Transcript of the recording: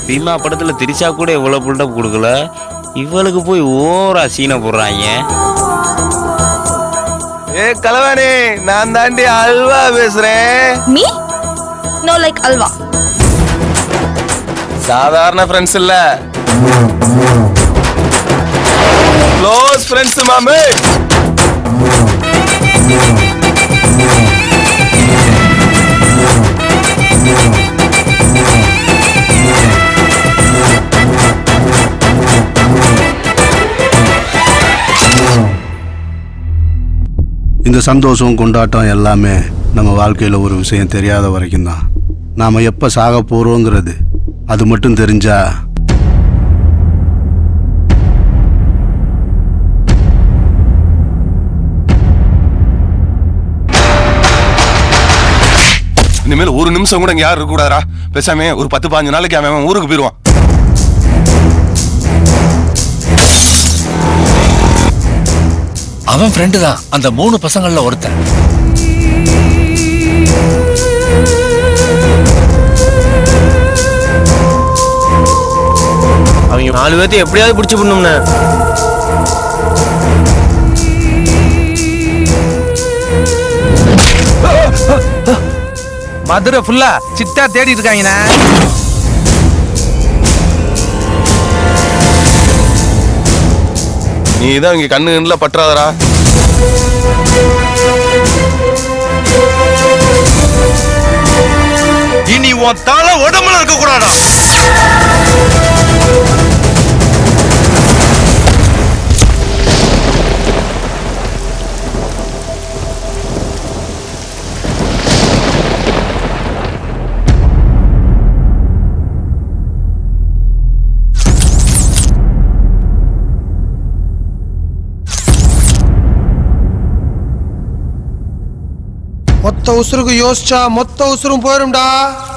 பீமா படத்துல திரிஷா கூட இவ்வளவு புல்டப் கொடுக்கல இவளுக்கு போய் ஓரா சீனை போடுறாங்க ஏ கலவாணி நான் தாண்டி அல்வா பேசுறேன் மீ நோ லைக் அல்வா சாதாரண ஃப்ரெண்ட்ஸ் இல்ல க்ளோஸ் ஃப்ரெண்ட்ஸ் மாமே இந்த சந்தோஷம் கொண்டாட்டம் எல்லாமே நம்ம வாழ்க்கையில் ஒரு விஷயம் தெரியாத வரைக்கும் தான் நாம் எப்போ சாக போகிறோங்கிறது அது மட்டும் தெரிஞ்சா இனிமேல் ஒரு நிமிஷம் கூட இங்க யாரும் இருக்க கூடாதா பேசாம ஒரு பத்து பாஞ்சு நாளைக்கு அவன் அவன் ஊருக்கு போயிடுவான் அவன் ஃப்ரெண்டு தான் அந்த மூணு பசங்கள்ல ஒருத்தன் அவங்க நாலு பேர்த்து எப்படியாவது பிடிச்சி பண்ணும்ண்ணே மதுரை ஃபுல்லா சிட்டா தேடி இருக்காங்கண்ணே நீ தான் இங்க கண்ணு கண்ணுல பற்றாதடா இனி உன் தலை உடம்புல இருக்க கூடாடா மொத்த உசுருக்கு யோசிச்சா மொத்த உசுரும் போயிரும்டா